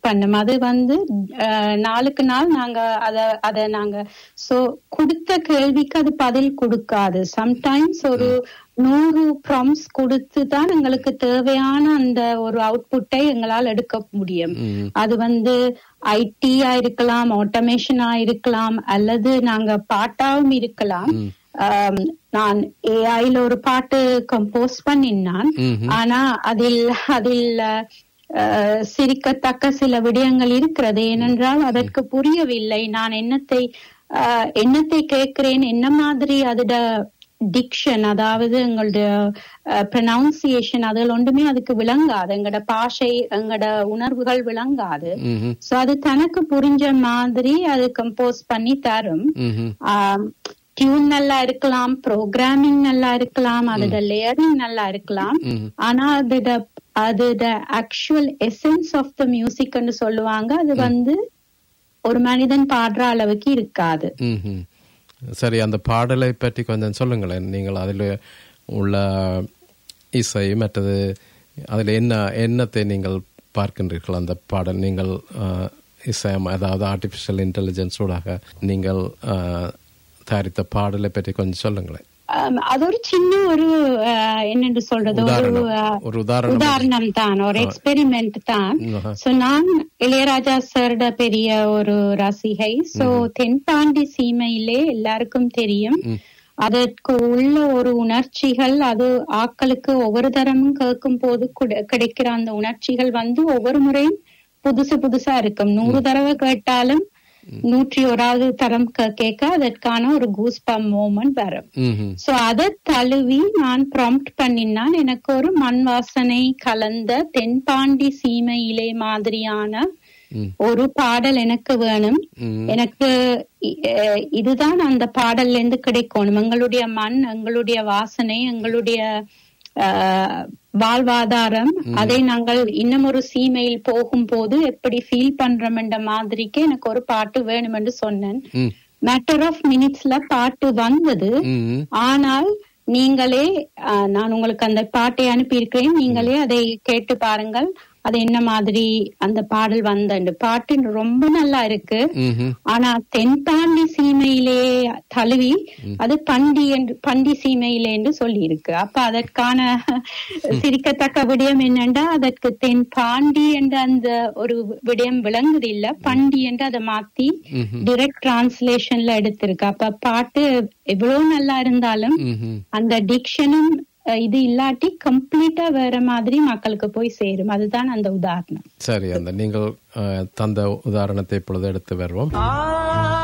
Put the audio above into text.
பண்ணும் அது வந்து அஹ், நாளுக்கு நாள் நாங்க அத அத நாங்க சோ கொடுத்த கேள்விக்கு அது பதில் கொடுக்காது சம்டைம்ஸ் ஒரு நூறு ப்ராம்ஸ் கொடுத்து தான் எங்களுக்கு தேவையான அந்த ஒரு அவுட்புட்டை எங்களால் எடுக்க முடியும் ம். அது வந்து ஐடியா இருக்கலாம் ஆட்டோமேஷனா இருக்கலாம் அல்லது நாங்க பாட்டாவும் இருக்கலாம் ம். ஆம், நான் ஏஐல ஒரு பாட்டு கம்போஸ் பண்ணினான் ம்ஹும். ஆனா அதில் அதில் அஹ், சிரிக்கத்தக்க சில விடயங்கள் இருக்கிறது ஏனென்றால் அதற்கு புரியவில்லை நான் என்னத்தை அஹ், என்னத்தை கேட்கிறேன் என்ன மாதிரி அதோட டிக்ஷன் அதாவது எங்களுடைய ப்ரொனவுன்சியேஷன் அதில் ஒன்றுமே அதுக்கு விளங்காது எங்களோட பாஷை எங்களோட உணர்வுகள் விளங்காது ம்ஹும். சோ அது தனக்கு புரிஞ்ச மாதிரி அது கம்போஸ் பண்ணி தரும் ம்ஹும். டியூன் நல்லா இருக்கலாம் ப்ரோக்ராமிங் நல்லா இருக்கலாம் அதோட லேயரிங் நல்லா இருக்கலாம் ம். ஆனா அதோட அதோட ஆக்சுவல் எசன்ஸ் ஆஃப் த மியூசிக்னு சொல்லுவாங்க அது வந்து ஒரு மனிதன் பாடுற அளவுக்கு இருக்காது ம்ஹும். சரி அந்த பாடலை பற்றி கொஞ்சம் சொல்லுங்களேன் நீங்கள் அதில் உள்ள இசை மற்றது அதில் என்ன எண்ணத்தை நீங்கள் பார்க்கின்றீர்கள் அந்த பாடல் நீங்கள் அஹ், இசை அதாவது ஆர்டிஃபிஷியல் இன்டெலிஜென்ஸ் ஊடாக நீங்கள் அஹ், தயாரித்த பாடலை பற்றி கொஞ்சம் சொல்லுங்களேன் ஆம், அது ஒரு சின்ன ஒரு அஹ், என்னன்னு சொல்றது ஒரு உதாரணம். அஹ், ஒரு உதாரணம் உதாரணம் தான் ஒரு எக்ஸ்பெரிமெண்ட் தான் ஆஹா. சோ நான் இளையராஜா சாரோட பெரிய ஒரு ரசிகை சோ தென்பாண்டி சீமையிலே எல்லாருக்கும் தெரியும் ம். அதற்கு உள்ள ஒரு உணர்ச்சிகள் அது ஆக்களுக்கு ஒவ்வொரு தரமும் கேட்கும் போது குட- கிடைக்கிற அந்த உணர்ச்சிகள் வந்து ஒவ்வொரு முறையும் புதுசு புதுசா இருக்கும் நூறு தடவை கேட்டாலும் நூற்றி ஓராவது தரம் கே- கேட்க அதற்கான ஒரு கூஸ்பம் மூமெண்ட் வரும் ம்ஹும். சோ அதை தழுவி நான் ப்ராம்ப்ட் பண்ணினான் எனக்கு ஒரு மண் வாசனை கலந்த தென்பாண்டி சீமையிலே மாதிரியான ம். ஒரு பாடல் எனக்கு வேணும் ம். எனக்கு இ- அஹ் இதுதான் அந்த பாடல்ல இருந்து கிடைக்கணும் எங்களுடைய மண் எங்களுடைய வாசனை எங்களுடைய ஆஹ், வாழ்வாதாரம் அதை நாங்கள் இன்னும் ஒரு சீமையில் போகும்போது எப்படி ஃபீல் பண்றோம் என்ற மாதிரிக்கு எனக்கு ஒரு பாட்டு வேணும் என்று சொன்னேன் ம். மேட்டர் ஆஃப் மினிட்ஸ்ல பாட்டு வந்தது ம். ஆனால் நீங்களே ஆஹ், நான் உங்களுக்கு அந்த பாட்டை அனுப்பியிருக்கிறேன் நீங்களே அதை கேட்டு பாருங்கள் அது என்ன மாதிரி அந்த பாடல் வந்த பாட்டு ரொம்ப நல்லா இருக்கு ம்ஹும். ஆனா தென்பாண்டி சீமையிலே தழுவி அது பண்டி என்று பண்டி சீமையிலே என்று சொல்லி இருக்கு அப்ப அதற்கான சிரிக்கத்தக்க விடயம் என்னண்டா அதற்கு தென்பாண்டி என்ற அந்த ஒரு விடயம் விளங்குது இல்ல பண்டி என்று அதை மாத்தி ம்ஹும். டிரெக்ட் டிரான்ஸ்லேஷன்ல எடுத்திருக்கு அப்ப பாட்டு எவ்வளவு நல்லா இருந்தாலும் ம்ஹும். அந்த டிக்ஷனும் இது இல்லாட்டி கம்ப்ளீட்டா வேற மாதிரி மக்களுக்கு போய் சேரும் அதுதான் அந்த உதாரணம் சரி அந்த நீங்கள் அஹ், தந்த உதாரணத்தை இப்பொழுது எடுத்து வருவோம்